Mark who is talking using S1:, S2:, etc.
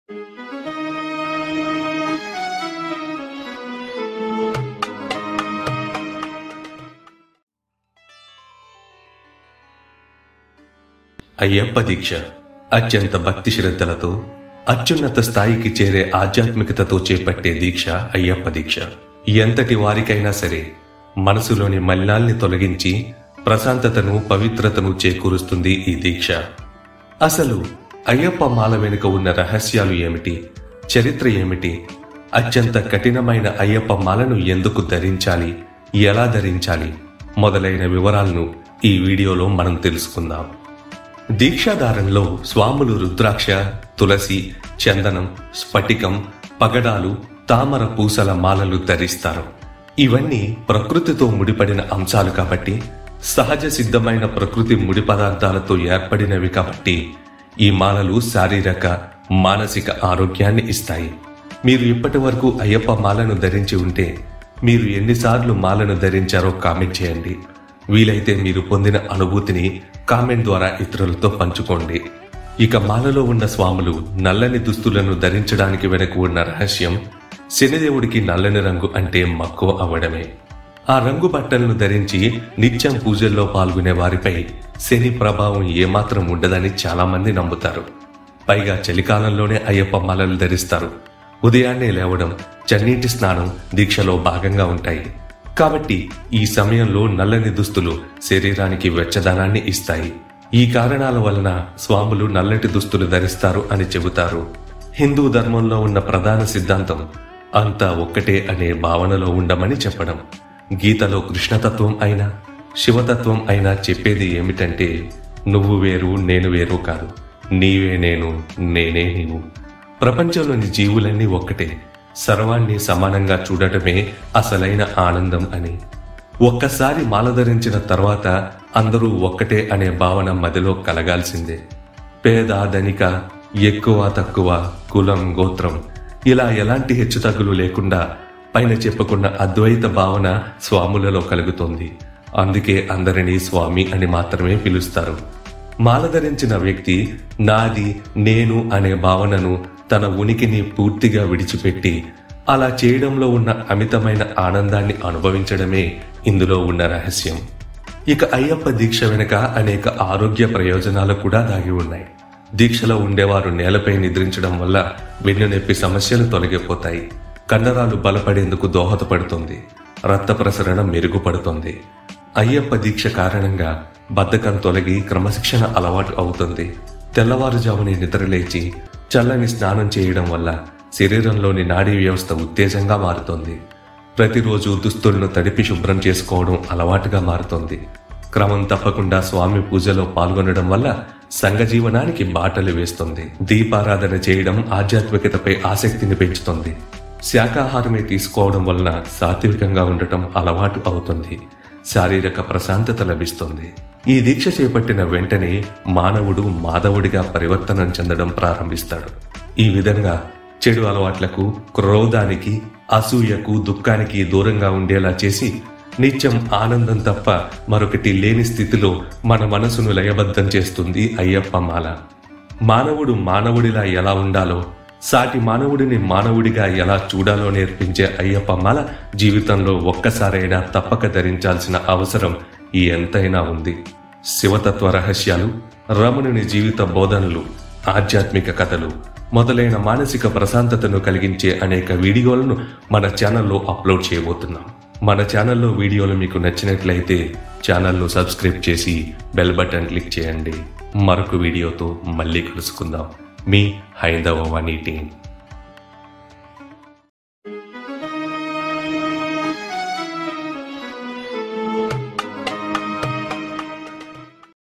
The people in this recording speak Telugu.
S1: అయ్యప్ప దీక్ష అత్యంత భక్తి శ్రద్ధలతో అత్యున్నత స్థాయికి చేరే ఆధ్యాత్మికతతో చేపట్టే దీక్ష అయ్యప్ప దీక్ష ఎంతటి వారికైనా సరే మనసులోని మలినాల్ని తొలగించి ప్రశాంతతను పవిత్రతను చేకూరుస్తుంది ఈ దీక్ష అసలు అయ్యప్ప మాల వెనుక ఉన్న రహస్యాలు ఏమిటి చరిత్ర ఏమిటి అత్యంత కఠినమైన అయ్యప్ప మాలను ఎందుకు ధరించాలి ఎలా ధరించాలి మొదలైన వివరాలను ఈ వీడియోలో మనం తెలుసుకుందాం దీక్షాధారంలో స్వాములు రుద్రాక్ష తులసి చందనం స్ఫటికం పగడాలు తామర పూసల మాలలు ధరిస్తారు ఇవన్నీ ప్రకృతితో ముడిపడిన అంశాలు కాబట్టి సహజ సిద్ధమైన ప్రకృతి ముడి పదార్థాలతో ఏర్పడినవి కాబట్టి ఈ మాలలు శారీరక మానసిక ఆరోగ్యాన్ని ఇస్తాయి మీరు ఇప్పటి వరకు అయ్యప్ప మాలను ధరించి ఉంటే మీరు ఎన్నిసార్లు మాలను ధరించారో కామెంట్ చేయండి వీలైతే మీరు పొందిన అనుభూతిని కామెంట్ ద్వారా ఇతరులతో పంచుకోండి ఇక మాలలో ఉన్న స్వాములు నల్లని దుస్తులను ధరించడానికి వెనక ఉన్న రహస్యం శనిదేవుడికి నల్లని రంగు అంటే మక్కువ అవ్వడమే ఆ రంగు బట్టలను ధరించి నిత్యం పూజల్లో పాల్గొనే వారిపై శని ప్రభావం ఏమాత్రం ఉండదని చాలా మంది నమ్ముతారు పైగా చలికాలంలోనే అయ్యప్ప మాలలు ధరిస్తారు ఉదయాన్నే లేవడం చన్నీటి స్నానం దీక్షలో భాగంగా ఉంటాయి కాబట్టి ఈ సమయంలో నల్లని దుస్తులు శరీరానికి వెచ్చదనాన్ని ఇస్తాయి ఈ కారణాల వలన స్వాములు నల్లటి దుస్తులు ధరిస్తారు అని చెబుతారు హిందూ ధర్మంలో ఉన్న ప్రధాన సిద్ధాంతం అంతా ఒక్కటే అనే భావనలో ఉండమని చెప్పడం గీతలో కృష్ణతత్వం అయినా శివతత్వం అయినా చెప్పేది ఏమిటంటే నువ్వు వేరు నేను వేరు కాదు నీవే నేను నేనే నీవు ప్రపంచంలోని జీవులన్నీ ఒక్కటే సర్వాన్ని సమానంగా చూడటమే అసలైన ఆనందం అని ఒక్కసారి మాల ధరించిన తర్వాత అందరూ ఒక్కటే అనే భావన మదిలో కలగాల్సిందే పేద ధనిక ఎక్కువ తక్కువ కులం గోత్రం ఇలా ఎలాంటి హెచ్చుతగ్గులు లేకుండా పైన చెప్పుకున్న అద్వైత భావన స్వాములలో కలుగుతుంది అందుకే అందరినీ స్వామి అని మాత్రమే పిలుస్తారు మాల ధరించిన వ్యక్తి నాది నేను అనే భావనను తన ఉనికిని పూర్తిగా విడిచిపెట్టి అలా చేయడంలో ఉన్న అమితమైన ఆనందాన్ని అనుభవించడమే ఇందులో ఉన్న రహస్యం ఇక అయ్యప్ప దీక్ష వెనుక అనేక ఆరోగ్య ప్రయోజనాలు కూడా దాగి ఉన్నాయి దీక్షలో ఉండేవారు నేలపై నిద్రించడం వల్ల వెన్నునొప్పి సమస్యలు తొలగిపోతాయి కండరాలు బలపడేందుకు దోహదపడుతుంది రక్త ప్రసరణ మెరుగుపడుతుంది అయ్యప్ప దీక్ష కారణంగా బద్ధకం తొలగి క్రమశిక్షణ అలవాటు అవుతుంది తెల్లవారుజాముని నిద్రలేచి చల్లని స్నానం చేయడం వల్ల శరీరంలోని నాడీ వ్యవస్థ ఉత్తేజంగా మారుతుంది ప్రతిరోజు దుస్తులను తడిపి శుభ్రం చేసుకోవడం అలవాటుగా మారుతుంది క్రమం తప్పకుండా స్వామి పూజలో పాల్గొనడం వల్ల సంఘజీవనానికి బాటలు వేస్తుంది దీపారాధన చేయడం ఆధ్యాత్మికతపై ఆసక్తిని పెంచుతుంది శాకాహారమే తీసుకోవడం వలన సాత్వికంగా ఉండటం అలవాటు అవుతుంది శారీరక ప్రశాంతత లభిస్తుంది ఈ దీక్ష చేపట్టిన వెంటనే మానవుడు మాధవుడిగా పరివర్తనం చెందడం ప్రారంభిస్తాడు ఈ విధంగా చెడు అలవాట్లకు క్రోధానికి అసూయకు దుఃఖానికి దూరంగా ఉండేలా చేసి నిత్యం ఆనందం తప్ప మరొకటి లేని స్థితిలో మన మనసును లయబద్ధం చేస్తుంది అయ్యప్ప మాల మానవుడు మానవుడిలా ఎలా ఉండాలో సాటి మానవుడిని మానవుడిగా ఎలా చూడాలో నేర్పించే అయ్యప్ప మాల జీవితంలో ఒక్కసారైనా తప్పక ధరించాల్సిన అవసరం ఎంతైనా ఉంది శివతత్వ రహస్యాలు రమణుని జీవిత బోధనలు ఆధ్యాత్మిక కథలు మొదలైన మానసిక ప్రశాంతతను కలిగించే అనేక వీడియోలను మన ఛానల్లో అప్లోడ్ చేయబోతున్నాం మన ఛానల్లో వీడియోలు మీకు నచ్చినట్లయితే ఛానల్ను సబ్స్క్రైబ్ చేసి బెల్ బటన్ క్లిక్ చేయండి మరొక వీడియోతో మళ్ళీ కలుసుకుందాం మీ హైందవ వాణి టీం